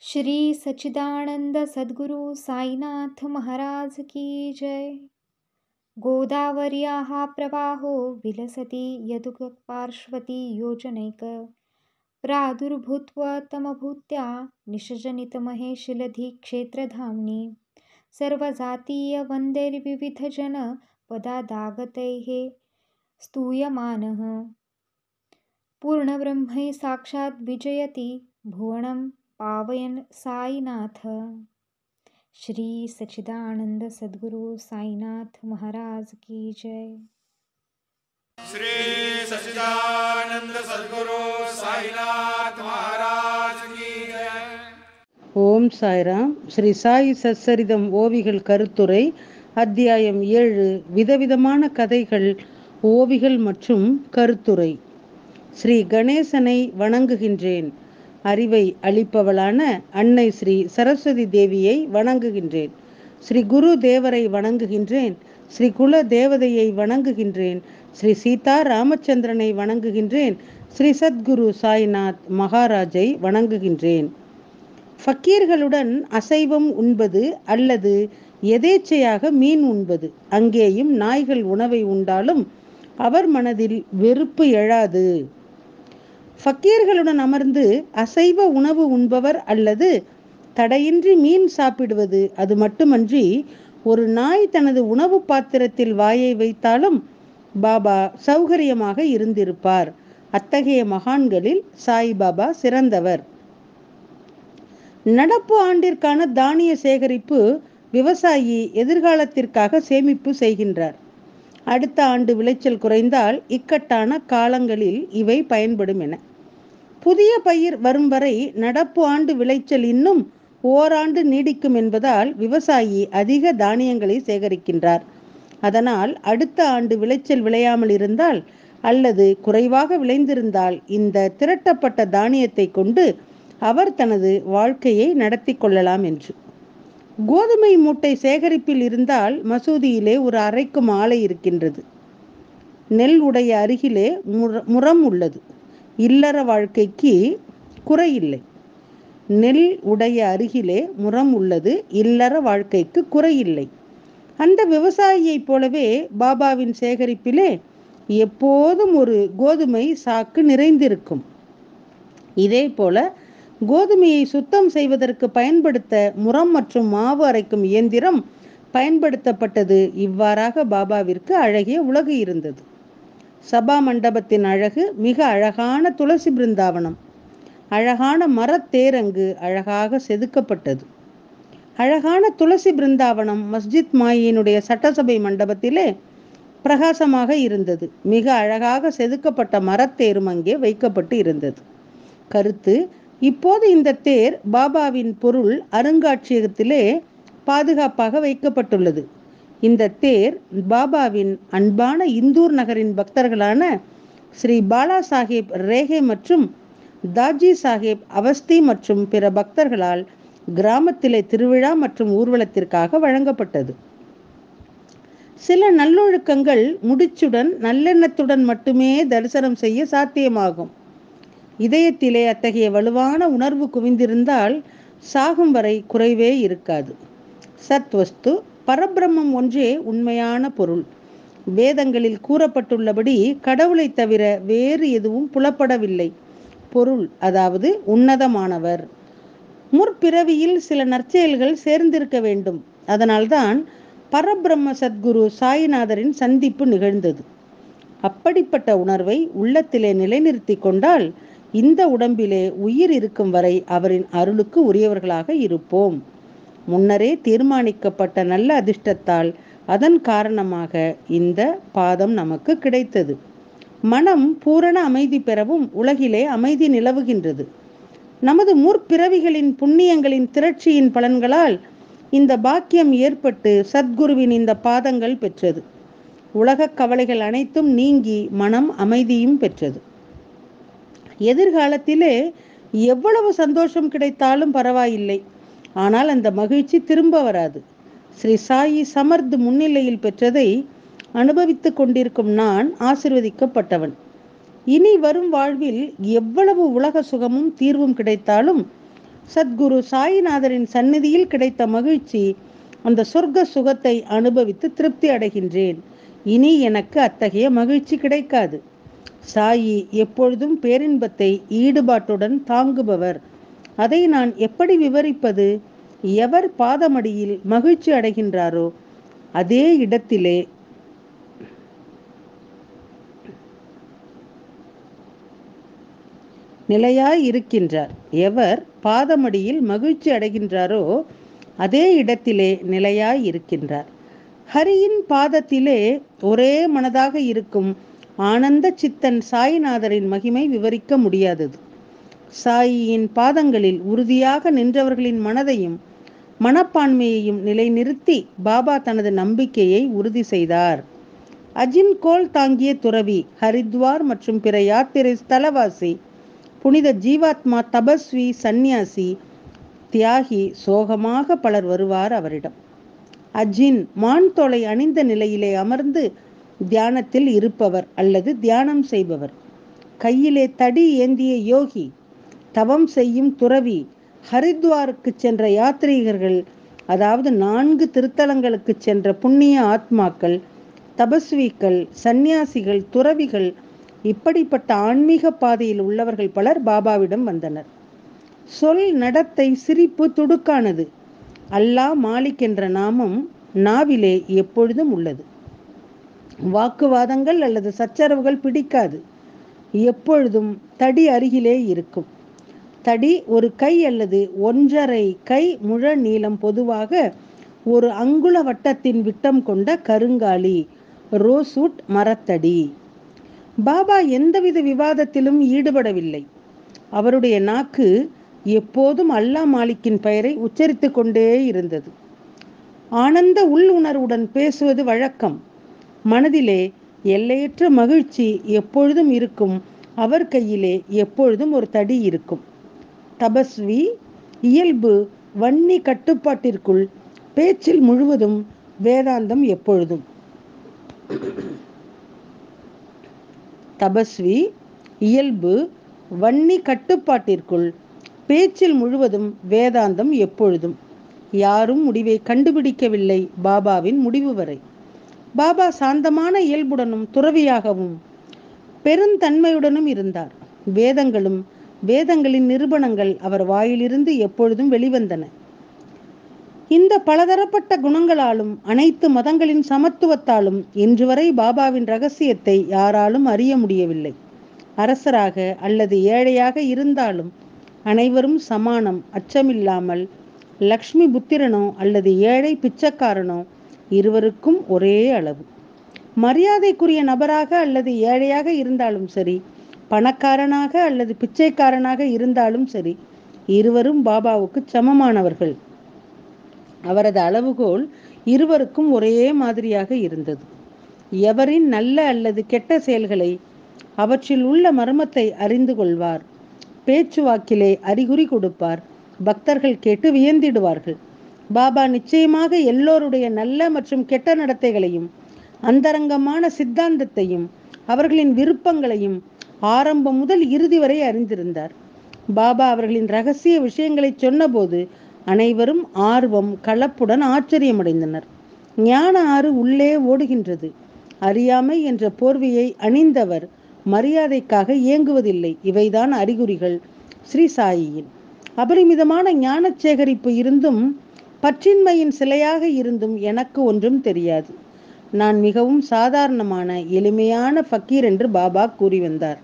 श्री सच्चिदानंद सद्गुरु साईनाथ महाराज की जय गोदावर्याः प्रवाहो विलसति यदुपार्श्वती योजनैक प्रादुर्भूत्वतमभूत्या निशजनितमहेशिलधिक्षेत्रधाम्नि सर्वजातीयवन्दैर्विविधजनपदादागतैः स्तूयमानः पूर्णब्रह्मै साक्षात् विजयति भुवनं पावयन् साईनाथ श्री सच्चिदानंद सद्गुरु साईनाथ महाराज की जय श्री सच्चिदानंद सद्गुरु साईनाथ महाराज की जय ஓம் சாய்ராம் ஸ்ரீ சாய் சச்சரிதம் ஓவிகள் கருத்துரை அத்தியாயம் ஏழு விதவிதமான கதைகள் ஓவிகள் மற்றும் கருத்துரை ஸ்ரீ கணேசனை வணங்குகின்றேன் அறிவை அளிப்பவளான அன்னை ஸ்ரீ சரஸ்வதி தேவியை வணங்குகின்றேன் ஸ்ரீ குரு தேவரை வணங்குகின்றேன் ஸ்ரீ குல தேவதையை வணங்குகின்றேன் ஸ்ரீ சீதா ராமச்சந்திரனை வணங்குகின்றேன் ஸ்ரீ சத்குரு சாய்நாத் மகாராஜை வணங்குகின்றேன் ஃபக்கீர்களுடன் அசைவம் உண்பது அல்லது எதேச்சையாக மீன் உண்பது அங்கேயும் நாய்கள் உணவை உண்டாலும் அவர் மனதில் வெறுப்பு எழாது ஃபக்கீர்களுடன் அமர்ந்து அசைவ உணவு உண்பவர் அல்லது தடையின்றி மீன் சாப்பிடுவது அது மட்டுமன்றி ஒரு நாய் தனது உணவு பாத்திரத்தில் வாயை வைத்தாலும் பாபா சௌகரியமாக இருந்திருப்பார் அத்தகைய மகான்களில் சாய்பாபா சிறந்தவர் நடப்பு ஆண்டிற்கான தானிய சேகரிப்பு விவசாயி எதிர்காலத்திற்காக சேமிப்பு செய்கின்றார் அடுத்த ஆண்டு விளைச்சல் குறைந்தால் இக்கட்டான காலங்களில் இவை பயன்படும் என புதிய பயிர் வரும் வரை நடப்பு ஆண்டு விளைச்சல் இன்னும் ஓராண்டு நீடிக்கும் என்பதால் விவசாயி அதிக தானியங்களை சேகரிக்கின்றார் அதனால் அடுத்த ஆண்டு விளைச்சல் விளையாமல் இருந்தால் அல்லது குறைவாக விளைந்திருந்தால் இந்த திரட்டப்பட்ட தானியத்தை கொண்டு அவர் தனது வாழ்க்கையை நடத்தி கொள்ளலாம் என்று கோதுமை மூட்டை சேகரிப்பில் இருந்தால் மசூதியிலே ஒரு அறைக்கும் ஆலை இருக்கின்றது நெல் உடைய அருகிலே முர முரம் உள்ளது இல்லற வாழ்க்கைக்கு குறையில்லை நெல் உடைய அருகிலே முரம் உள்ளது இல்லற வாழ்க்கைக்கு குறையில்லை அந்த விவசாயியைப் போலவே பாபாவின் சேகரிப்பிலே எப்போதும் ஒரு கோதுமை சாக்கு நிறைந்திருக்கும் இதே போல கோதுமையை சுத்தம் செய்வதற்கு பயன்படுத்த முரம் மற்றும் மாவு அரைக்கும் இயந்திரம் பயன்படுத்தப்பட்டது இவ்வாறாக பாபாவிற்கு அழகிய உலகு இருந்தது சபா மண்டபத்தின் அழகு மிக அழகான துளசி பிருந்தாவனம் அழகான மரத்தேரங்கு அழகாக செதுக்கப்பட்டது அழகான துளசி பிருந்தாவனம் மஸ்ஜித் மாயினுடைய சட்டசபை மண்டபத்திலே பிரகாசமாக இருந்தது மிக அழகாக செதுக்கப்பட்ட மரத்தேரும் அங்கே வைக்கப்பட்டு இருந்தது கருத்து இப்போது இந்த தேர் பாபாவின் பொருள் அருங்காட்சியகத்திலே பாதுகாப்பாக வைக்கப்பட்டுள்ளது இந்த தேர் பாபாவின் அன்பான இந்தூர் நகரின் பக்தர்களான ஸ்ரீ பாலா சாஹேப் ரேகே மற்றும் தாஜி சாஹேப் அவஸ்தி மற்றும் பிற பக்தர்களால் கிராமத்திலே திருவிழா மற்றும் ஊர்வலத்திற்காக வழங்கப்பட்டது சில நல்லொழுக்கங்கள் முடிச்சுடன் நல்லெண்ணத்துடன் மட்டுமே தரிசனம் செய்ய சாத்தியமாகும் இதயத்திலே அத்தகைய வலுவான உணர்வு குவிந்திருந்தால் சாகும் வரை குறைவே இருக்காது சத்வஸ்து பரபிரம்மம் ஒன்றே உண்மையான பொருள் வேதங்களில் கூறப்பட்டுள்ளபடி கடவுளை தவிர வேறு எதுவும் புலப்படவில்லை பொருள் அதாவது உன்னதமானவர் முற்பிறவியில் சில நற்செயல்கள் சேர்ந்திருக்க வேண்டும் அதனால்தான் பரபிரம்ம சத்குரு சாய்நாதரின் சந்திப்பு நிகழ்ந்தது அப்படிப்பட்ட உணர்வை உள்ளத்திலே நிலைநிறுத்தி கொண்டால் இந்த உடம்பிலே உயிர் இருக்கும் வரை அவரின் அருளுக்கு உரியவர்களாக இருப்போம் முன்னரே தீர்மானிக்கப்பட்ட நல்ல அதிர்ஷ்டத்தால் அதன் காரணமாக இந்த பாதம் நமக்கு கிடைத்தது மனம் பூரண அமைதி பெறவும் உலகிலே அமைதி நிலவுகின்றது நமது முற்பிறவிகளின் புண்ணியங்களின் திரட்சியின் பலன்களால் இந்த பாக்கியம் ஏற்பட்டு சத்குருவின் இந்த பாதங்கள் பெற்றது உலகக் கவலைகள் அனைத்தும் நீங்கி மனம் அமைதியும் பெற்றது எதிர்காலத்திலே எவ்வளவு சந்தோஷம் கிடைத்தாலும் பரவாயில்லை ஆனால் அந்த மகிழ்ச்சி திரும்ப வராது ஸ்ரீ சாயி சமர்த் முன்னிலையில் பெற்றதை அனுபவித்துக் கொண்டிருக்கும் நான் ஆசிர்வதிக்கப்பட்டவன் இனி வரும் வாழ்வில் எவ்வளவு உலக சுகமும் தீர்வும் கிடைத்தாலும் சத்குரு சாய்நாதரின் சந்நிதியில் கிடைத்த மகிழ்ச்சி அந்த சொர்க்க சுகத்தை அனுபவித்து திருப்தி அடைகின்றேன் இனி எனக்கு அத்தகைய மகிழ்ச்சி கிடைக்காது சாயி எப்பொழுதும் பேரின்பத்தை ஈடுபாட்டுடன் தாங்குபவர் அதை நான் எப்படி விவரிப்பது எவர் பாதமடியில் மகிழ்ச்சி அடைகின்றாரோ அதே இடத்திலே நிலையாய் இருக்கின்றார் எவர் பாதமடியில் மகிழ்ச்சி அடைகின்றாரோ அதே இடத்திலே நிலையாய் இருக்கின்றார் ஹரியின் பாதத்திலே ஒரே மனதாக இருக்கும் ஆனந்த சித்தன் சாய்நாதரின் மகிமை விவரிக்க முடியாதது சாயியின் பாதங்களில் உறுதியாக நின்றவர்களின் மனதையும் மனப்பான்மையையும் நிலைநிறுத்தி பாபா தனது நம்பிக்கையை உறுதி செய்தார் அஜின் கோல் தாங்கிய துறவி ஹரித்வார் மற்றும் பிற யாத்திரை ஸ்தலவாசி புனித ஜீவாத்மா தபஸ்வி சந்நியாசி தியாகி சோகமாக பலர் வருவார் அவரிடம் அஜின் மான் தோலை அணிந்த நிலையிலே அமர்ந்து தியானத்தில் இருப்பவர் அல்லது தியானம் செய்பவர் கையிலே தடி ஏந்திய யோகி தவம் செய்யும் துறவி ஹரித்வாருக்கு சென்ற யாத்ரீகர்கள் அதாவது நான்கு திருத்தலங்களுக்கு சென்ற புண்ணிய ஆத்மாக்கள் தபஸ்விகள் சந்நியாசிகள் துறவிகள் இப்படிப்பட்ட ஆன்மீக பாதையில் உள்ளவர்கள் பலர் பாபாவிடம் வந்தனர் சொல் நடத்தை சிரிப்பு துடுக்கானது அல்லாஹ் மாலிக் என்ற நாமம் நாவிலே எப்பொழுதும் உள்ளது வாக்குவாதங்கள் அல்லது சச்சரவுகள் பிடிக்காது எப்பொழுதும் தடி அருகிலே இருக்கும் தடி ஒரு கை அல்லது ஒன்றரை கை முழ நீளம் பொதுவாக ஒரு அங்குல வட்டத்தின் விட்டம் கொண்ட கருங்காலி ரோசூட் மரத்தடி பாபா எந்தவித விவாதத்திலும் ஈடுபடவில்லை அவருடைய நாக்கு எப்போதும் அல்லா மாலிக்கின் பெயரை உச்சரித்து கொண்டே இருந்தது ஆனந்த உள்ளுணர்வுடன் பேசுவது வழக்கம் மனதிலே எல்லையற்ற மகிழ்ச்சி எப்பொழுதும் இருக்கும் அவர் கையிலே எப்பொழுதும் ஒரு தடி இருக்கும் தபஸ்வி இயல்பு வன்னி கட்டுப்பாட்டிற்குள் பேச்சில் முழுவதும் வேதாந்தம் எப்பொழுதும் தபஸ்வி இயல்பு வன்னி கட்டுப்பாட்டிற்குள் பேச்சில் முழுவதும் வேதாந்தம் எப்பொழுதும் யாரும் முடிவை கண்டுபிடிக்கவில்லை பாபாவின் முடிவு வரை பாபா சாந்தமான இயல்புடனும் துறவியாகவும் பெருந்தன்மையுடனும் இருந்தார் வேதங்களும் வேதங்களின் நிரூபணங்கள் அவர் வாயிலிருந்து எப்பொழுதும் வெளிவந்தன இந்த பலதரப்பட்ட குணங்களாலும் அனைத்து மதங்களின் சமத்துவத்தாலும் இன்று வரை பாபாவின் ரகசியத்தை யாராலும் அறிய முடியவில்லை அரசராக அல்லது ஏழையாக இருந்தாலும் அனைவரும் சமானம் அச்சமில்லாமல் லக்ஷ்மி புத்திரனோ அல்லது ஏழை பிச்சைக்காரனோ இருவருக்கும் ஒரே அளவு மரியாதைக்குரிய நபராக அல்லது ஏழையாக இருந்தாலும் சரி பணக்காரனாக அல்லது பிச்சைக்காரனாக இருந்தாலும் சரி இருவரும் பாபாவுக்கு சமமானவர்கள் அவரது அளவுகோல் இருவருக்கும் ஒரே மாதிரியாக இருந்தது எவரின் நல்ல அல்லது கெட்ட செயல்களை அவற்றில் உள்ள மர்மத்தை அறிந்து கொள்வார் பேச்சுவாக்கிலே அறிகுறி கொடுப்பார் பக்தர்கள் கேட்டு வியந்திடுவார்கள் பாபா நிச்சயமாக எல்லோருடைய நல்ல மற்றும் கெட்ட நடத்தைகளையும் அந்தரங்கமான சித்தாந்தத்தையும் அவர்களின் விருப்பங்களையும் ஆரம்பம் முதல் இறுதி வரை அறிந்திருந்தார் பாபா அவர்களின் ரகசிய விஷயங்களை சொன்னபோது அனைவரும் ஆர்வம் கலப்புடன் ஆச்சரியமடைந்தனர் ஞான ஆறு உள்ளே ஓடுகின்றது அறியாமை என்ற போர்வையை அணிந்தவர் மரியாதைக்காக இயங்குவதில்லை இவைதான் அறிகுறிகள் ஸ்ரீ சாயியின் அபரிமிதமான ஞான சேகரிப்பு இருந்தும் பற்றின்மையின் சிலையாக இருந்தும் எனக்கு ஒன்றும் தெரியாது நான் மிகவும் சாதாரணமான எளிமையான ஃபக்கீர் என்று பாபா கூறி வந்தார்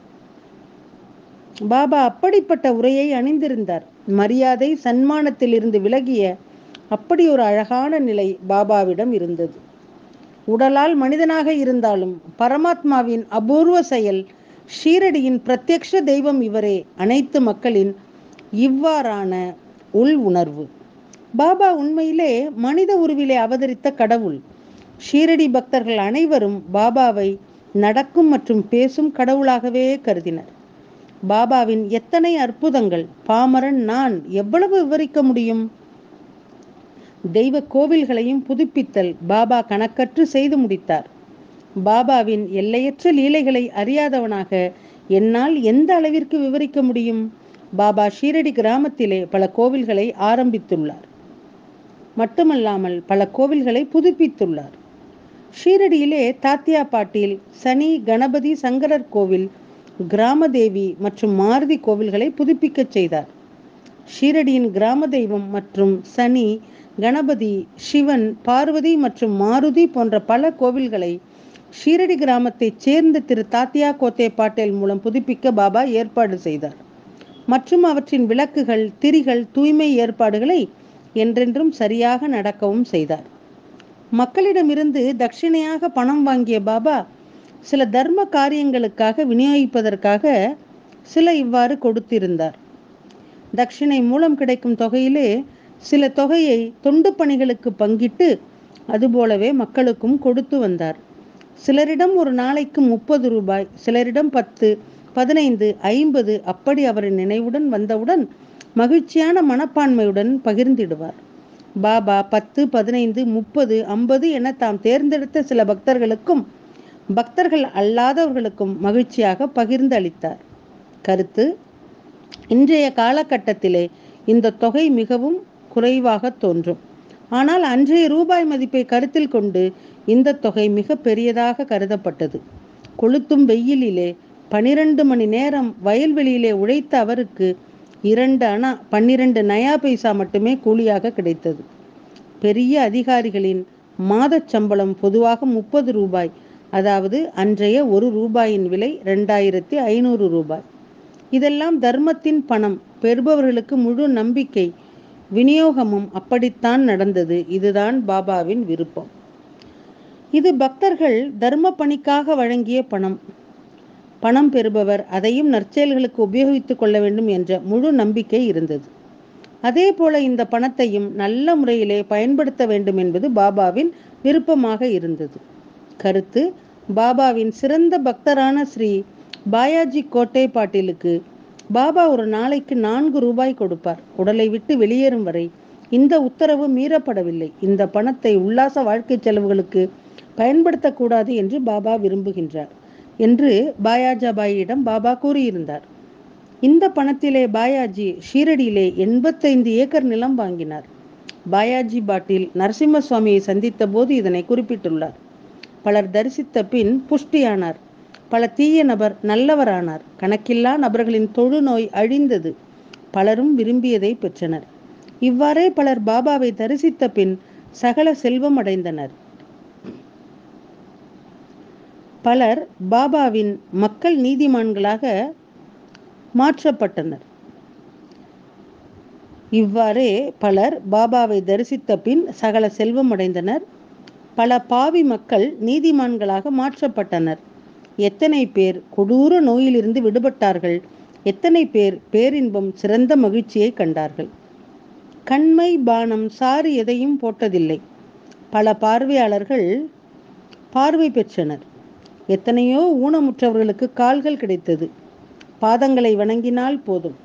பாபா அப்படிப்பட்ட உரையை அணிந்திருந்தார் மரியாதை சன்மானத்தில் இருந்து விலகிய அப்படி ஒரு அழகான நிலை பாபாவிடம் இருந்தது உடலால் மனிதனாக இருந்தாலும் பரமாத்மாவின் அபூர்வ செயல் ஷீரடியின் பிரத்யக்ஷ தெய்வம் இவரே அனைத்து மக்களின் இவ்வாறான உள் உணர்வு பாபா உண்மையிலே மனித உருவிலே அவதரித்த கடவுள் ஷீரடி பக்தர்கள் அனைவரும் பாபாவை நடக்கும் மற்றும் பேசும் கடவுளாகவே கருதினர் பாபாவின் எத்தனை அற்புதங்கள் பாமரன் நான் எவ்வளவு விவரிக்க முடியும் தெய்வ கோவில்களையும் புதுப்பித்தல் பாபா கணக்கற்று செய்து முடித்தார் பாபாவின் எல்லையற்ற லீலைகளை அறியாதவனாக என்னால் எந்த அளவிற்கு விவரிக்க முடியும் பாபா ஷீரடி கிராமத்திலே பல கோவில்களை ஆரம்பித்துள்ளார் மட்டுமல்லாமல் பல கோவில்களை புதுப்பித்துள்ளார் ஷீரடியிலே தாத்தியா பாட்டீல் சனி கணபதி சங்கரர் கோவில் கிராமதேவி மற்றும் மாருதி கோவில்களை புதுப்பிக்கச் செய்தார் ஷீரடியின் கிராம தெய்வம் மற்றும் சனி கணபதி சிவன் பார்வதி மற்றும் மாருதி போன்ற பல கோவில்களை ஷீரடி கிராமத்தைச் சேர்ந்த திரு தாத்தியா கோத்தே பாட்டேல் மூலம் புதுப்பிக்க பாபா ஏற்பாடு செய்தார் மற்றும் அவற்றின் விளக்குகள் திரிகள் தூய்மை ஏற்பாடுகளை என்றென்றும் சரியாக நடக்கவும் செய்தார் மக்களிடமிருந்து தட்சிணையாக பணம் வாங்கிய பாபா சில தர்ம காரியங்களுக்காக விநியோகிப்பதற்காக சில இவ்வாறு கொடுத்திருந்தார் தட்சிணை மூலம் கிடைக்கும் தொகையிலே சில தொகையை தொண்டு பணிகளுக்கு பங்கிட்டு அதுபோலவே மக்களுக்கும் கொடுத்து வந்தார் சிலரிடம் ஒரு நாளைக்கு முப்பது ரூபாய் சிலரிடம் பத்து பதினைந்து ஐம்பது அப்படி அவரின் நினைவுடன் வந்தவுடன் மகிழ்ச்சியான மனப்பான்மையுடன் பகிர்ந்திடுவார் பாபா பத்து பதினைந்து முப்பது ஐம்பது என தாம் தேர்ந்தெடுத்த சில பக்தர்களுக்கும் பக்தர்கள் அல்லாதவர்களுக்கும் மகிழ்ச்சியாக பகிர்ந்து அளித்தார் கருத்து இன்றைய காலகட்டத்திலே இந்த தொகை மிகவும் குறைவாக தோன்றும் ஆனால் அன்றைய ரூபாய் மதிப்பை கருத்தில் கொண்டு இந்த தொகை மிக பெரியதாக கருதப்பட்டது கொளுத்தும் வெயிலிலே பனிரெண்டு மணி நேரம் வயல்வெளியிலே உழைத்த அவருக்கு இரண்டு அணா பன்னிரண்டு நயா பைசா மட்டுமே கூலியாக கிடைத்தது பெரிய அதிகாரிகளின் மாதச் சம்பளம் பொதுவாக முப்பது ரூபாய் அதாவது அன்றைய ஒரு ரூபாயின் விலை ரெண்டாயிரத்தி ஐநூறு ரூபாய் இதெல்லாம் தர்மத்தின் பணம் பெறுபவர்களுக்கு முழு நம்பிக்கை விநியோகமும் அப்படித்தான் நடந்தது இதுதான் பாபாவின் விருப்பம் இது பக்தர்கள் தர்ம பணிக்காக வழங்கிய பணம் பணம் பெறுபவர் அதையும் நற்செயல்களுக்கு உபயோகித்துக் கொள்ள வேண்டும் என்ற முழு நம்பிக்கை இருந்தது அதே போல இந்த பணத்தையும் நல்ல முறையிலே பயன்படுத்த வேண்டும் என்பது பாபாவின் விருப்பமாக இருந்தது கருத்து பாபாவின் சிறந்த பக்தரான ஸ்ரீ பாயாஜி கோட்டை பாட்டீலுக்கு பாபா ஒரு நாளைக்கு நான்கு ரூபாய் கொடுப்பார் உடலை விட்டு வெளியேறும் வரை இந்த உத்தரவு மீறப்படவில்லை இந்த பணத்தை உல்லாச வாழ்க்கை செலவுகளுக்கு பயன்படுத்தக்கூடாது என்று பாபா விரும்புகின்றார் என்று பாயாஜாபாயிடம் பாபா கூறியிருந்தார் இந்த பணத்திலே பாயாஜி ஷீரடியிலே எண்பத்தைந்து ஏக்கர் நிலம் வாங்கினார் பாயாஜி பாட்டில் நரசிம்ம சுவாமியை சந்தித்த போது இதனை குறிப்பிட்டுள்ளார் பலர் தரிசித்த பின் புஷ்டியானார் பல தீய நபர் நல்லவரானார் கணக்கில்லா நபர்களின் தொழுநோய் அழிந்தது பலரும் விரும்பியதை பெற்றனர் இவ்வாறே பலர் பாபாவை தரிசித்த பின் சகல செல்வம் அடைந்தனர் பலர் பாபாவின் மக்கள் நீதிமான்களாக மாற்றப்பட்டனர் இவ்வாறே பலர் பாபாவை தரிசித்த பின் சகல செல்வம் அடைந்தனர் பல பாவி மக்கள் நீதிமான்களாக மாற்றப்பட்டனர் எத்தனை பேர் கொடூர நோயிலிருந்து விடுபட்டார்கள் எத்தனை பேர் பேரின்பம் சிறந்த மகிழ்ச்சியை கண்டார்கள் கண்மை பானம் சாறு எதையும் போட்டதில்லை பல பார்வையாளர்கள் பார்வை பெற்றனர் எத்தனையோ ஊனமுற்றவர்களுக்கு கால்கள் கிடைத்தது பாதங்களை வணங்கினால் போதும்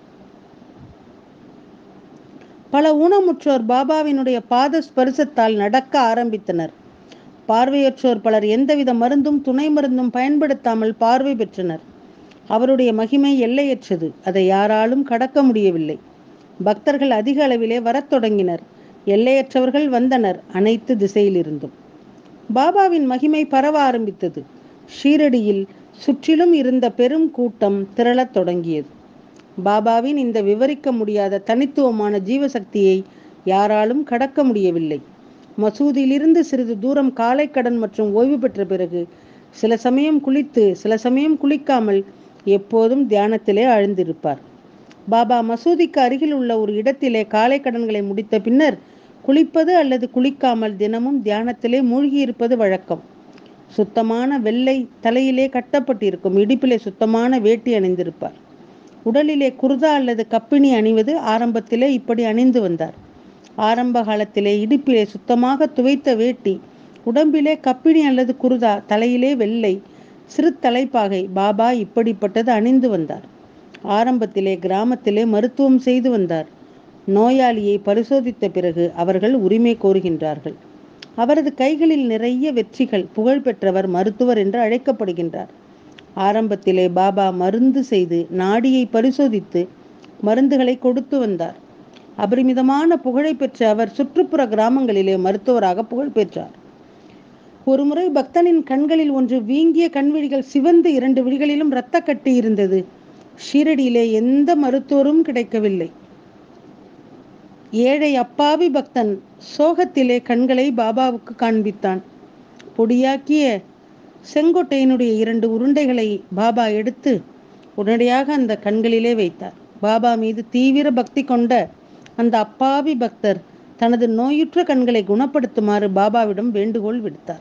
பல ஊனமுற்றோர் பாபாவினுடைய பாத ஸ்பரிசத்தால் நடக்க ஆரம்பித்தனர் பார்வையற்றோர் பலர் எந்தவித மருந்தும் துணை மருந்தும் பயன்படுத்தாமல் பார்வை பெற்றனர் அவருடைய மகிமை எல்லையற்றது அதை யாராலும் கடக்க முடியவில்லை பக்தர்கள் அதிக அளவிலே வரத் தொடங்கினர் எல்லையற்றவர்கள் வந்தனர் அனைத்து திசையிலிருந்தும் பாபாவின் மகிமை பரவ ஆரம்பித்தது ஷீரடியில் சுற்றிலும் இருந்த பெரும் கூட்டம் திரளத் தொடங்கியது பாபாவின் இந்த விவரிக்க முடியாத தனித்துவமான ஜீவசக்தியை யாராலும் கடக்க முடியவில்லை மசூதியிலிருந்து சிறிது தூரம் காலைக்கடன் மற்றும் ஓய்வு பெற்ற பிறகு சில சமயம் குளித்து சில சமயம் குளிக்காமல் எப்போதும் தியானத்திலே ஆழ்ந்திருப்பார் பாபா மசூதிக்கு அருகில் உள்ள ஒரு இடத்திலே காலை கடன்களை முடித்த பின்னர் குளிப்பது அல்லது குளிக்காமல் தினமும் தியானத்திலே மூழ்கியிருப்பது வழக்கம் சுத்தமான வெள்ளை தலையிலே கட்டப்பட்டிருக்கும் இடுப்பிலே சுத்தமான வேட்டி அணிந்திருப்பார் உடலிலே குர்தா அல்லது கப்பினி அணிவது ஆரம்பத்திலே இப்படி அணிந்து வந்தார் ஆரம்ப காலத்திலே இடுப்பிலே சுத்தமாக துவைத்த வேட்டி உடம்பிலே கப்பினி அல்லது குருதா தலையிலே வெள்ளை சிறு தலைப்பாகை பாபா இப்படிப்பட்டது அணிந்து வந்தார் ஆரம்பத்திலே கிராமத்திலே மருத்துவம் செய்து வந்தார் நோயாளியை பரிசோதித்த பிறகு அவர்கள் உரிமை கோருகின்றார்கள் அவரது கைகளில் நிறைய வெற்றிகள் புகழ் பெற்றவர் மருத்துவர் என்று அழைக்கப்படுகின்றார் ஆரம்பத்திலே பாபா மருந்து செய்து நாடியை பரிசோதித்து மருந்துகளை கொடுத்து வந்தார் அபரிமிதமான புகழை பெற்ற அவர் சுற்றுப்புற கிராமங்களிலே மருத்துவராக புகழ் பெற்றார் ஒருமுறை பக்தனின் கண்களில் ஒன்று வீங்கிய கண்விழிகள் சிவந்து இரண்டு விழிகளிலும் இரத்த கட்டி இருந்தது ஷீரடியிலே எந்த மருத்துவரும் கிடைக்கவில்லை ஏழை அப்பாவி பக்தன் சோகத்திலே கண்களை பாபாவுக்கு காண்பித்தான் பொடியாக்கிய செங்கோட்டையினுடைய இரண்டு உருண்டைகளை பாபா எடுத்து உடனடியாக அந்த கண்களிலே வைத்தார் பாபா மீது தீவிர பக்தி கொண்ட அந்த அப்பாவி பக்தர் தனது நோயுற்ற கண்களை குணப்படுத்துமாறு பாபாவிடம் வேண்டுகோள் விடுத்தார்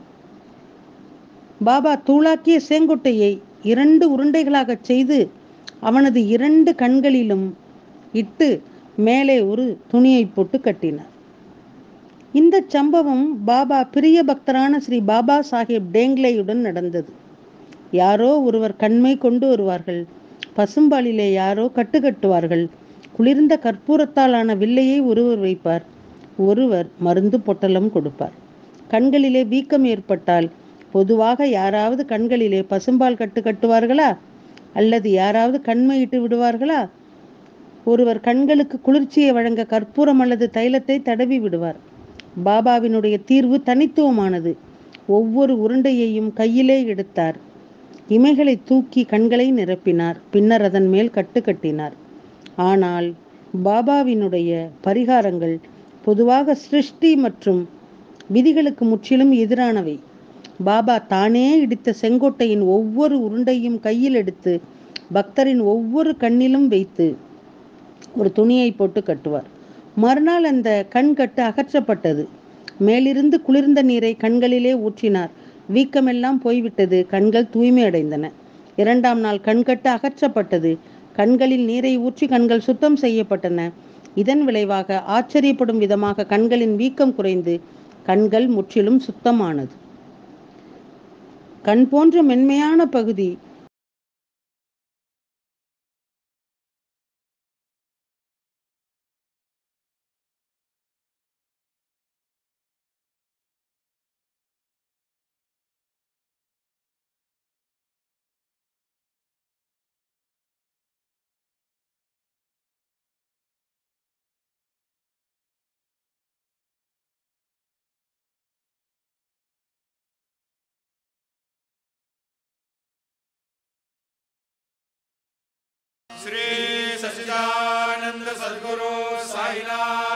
பாபா தூளாக்கிய செங்கோட்டையை இரண்டு உருண்டைகளாகச் செய்து அவனது இரண்டு கண்களிலும் இட்டு மேலே ஒரு துணியை போட்டு கட்டினார் இந்த சம்பவம் பாபா பிரிய பக்தரான ஸ்ரீ பாபா சாஹேப் டேங்லேயுடன் நடந்தது யாரோ ஒருவர் கண்மை கொண்டு வருவார்கள் பசும்பாலிலே யாரோ கட்டு கட்டுவார்கள் குளிர்ந்த கற்பூரத்தாலான வில்லையை ஒருவர் வைப்பார் ஒருவர் மருந்து பொட்டலம் கொடுப்பார் கண்களிலே வீக்கம் ஏற்பட்டால் பொதுவாக யாராவது கண்களிலே பசும்பால் கட்டு கட்டுவார்களா அல்லது யாராவது கண்மையிட்டு விடுவார்களா ஒருவர் கண்களுக்கு குளிர்ச்சியை வழங்க கற்பூரம் அல்லது தைலத்தை தடவி விடுவார் பாபாவினுடைய தீர்வு தனித்துவமானது ஒவ்வொரு உருண்டையையும் கையிலே எடுத்தார் இமைகளை தூக்கி கண்களை நிரப்பினார் பின்னர் அதன் மேல் கட்டு கட்டினார் ஆனால் பாபாவினுடைய பரிகாரங்கள் பொதுவாக சிருஷ்டி மற்றும் விதிகளுக்கு முற்றிலும் எதிரானவை பாபா தானே இடித்த செங்கோட்டையின் ஒவ்வொரு உருண்டையும் கையில் எடுத்து பக்தரின் ஒவ்வொரு கண்ணிலும் வைத்து ஒரு துணியை போட்டு கட்டுவார் மறுநாள் அந்த கண் கட்டு அகற்றப்பட்டது மேலிருந்து குளிர்ந்த நீரை கண்களிலே ஊற்றினார் வீக்கமெல்லாம் போய்விட்டது கண்கள் தூய்மை அடைந்தன இரண்டாம் நாள் கண்கட்டு அகற்றப்பட்டது கண்களில் நீரை ஊற்றி கண்கள் சுத்தம் செய்யப்பட்டன இதன் விளைவாக ஆச்சரியப்படும் விதமாக கண்களின் வீக்கம் குறைந்து கண்கள் முற்றிலும் சுத்தமானது கண் போன்ற மென்மையான பகுதி श्री सच्चिदानंद सद्गुरु साईनाथ